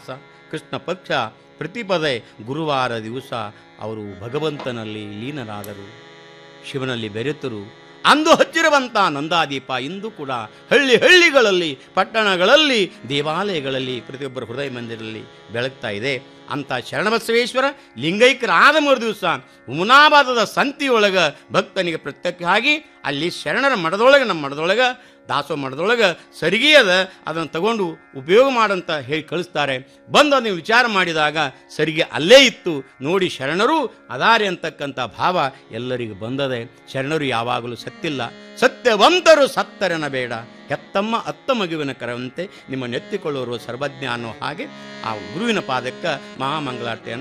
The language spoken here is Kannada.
ಮಾಸ ಕೃಷ್ಣ ಪಕ್ಷ ಪ್ರತಿಪದೆ ಗುರುವಾರ ದಿವಸ ಅವರು ಭಗವಂತನಲ್ಲಿ ಲೀನರಾದರು ಶಿವನಲ್ಲಿ ಬೆರೆತರು ಅಂದು ಹಚ್ಚಿರುವಂಥ ನಂದಾದೀಪ ಇಂದು ಕೂಡ ಹಳ್ಳಿ ಹಳ್ಳಿಗಳಲ್ಲಿ ಪಟ್ಟಣಗಳಲ್ಲಿ ದೇವಾಲಯಗಳಲ್ಲಿ ಪ್ರತಿಯೊಬ್ಬರ ಹೃದಯ ಮಂದಿರದಲ್ಲಿ ಬೆಳಗ್ತಾ ಇದೆ ಅಂಥ ಶರಣಬಸವೇಶ್ವರ ಲಿಂಗೈಕ್ಯರಾದ ಮರು ದಿವಸ ಹುಮನಾಬಾದದ ಸಂತಿಯೊಳಗೆ ಭಕ್ತನಿಗೆ ಪ್ರತ್ಯಕ್ಷ ಆಗಿ ಅಲ್ಲಿ ಶರಣರ ಮಠದೊಳಗೆ ನಮ್ಮ ಮಠದೊಳಗೆ ದಾಸೋ ಮಠದೊಳಗೆ ಸರಿಗೆ ಅದ ಅದನ್ನು ತಗೊಂಡು ಉಪಯೋಗ ಮಾಡಂತ ಹೇಳಿ ಕಳಿಸ್ತಾರೆ ಬಂದು ಅದನ್ನು ವಿಚಾರ ಮಾಡಿದಾಗ ಸರಿಗೆ ಅಲ್ಲೇ ಇತ್ತು ನೋಡಿ ಶರಣರು ಅದಾರೆ ಅಂತಕ್ಕಂಥ ಭಾವ ಎಲ್ಲರಿಗೂ ಬಂದದೆ ಶರಣರು ಯಾವಾಗಲೂ ಸತ್ತಿಲ್ಲ ಸತ್ಯವಂತರು ಸತ್ತರನ ಬೇಡ ಹೆತ್ತಮ್ಮ ಅತ್ತ ಮಗುವಿನ ಕರವಂತೆ ನಿಮ್ಮ ನೆತ್ತಿಕೊಳ್ಳುವರು ಸರ್ವಜ್ಞ ಅನ್ನೋ ಹಾಗೆ ಆ ಗುರುವಿನ ಪಾದಕ್ಕೆ ಮಹಾಮಂಗಳಾರತಿಯನ್ನು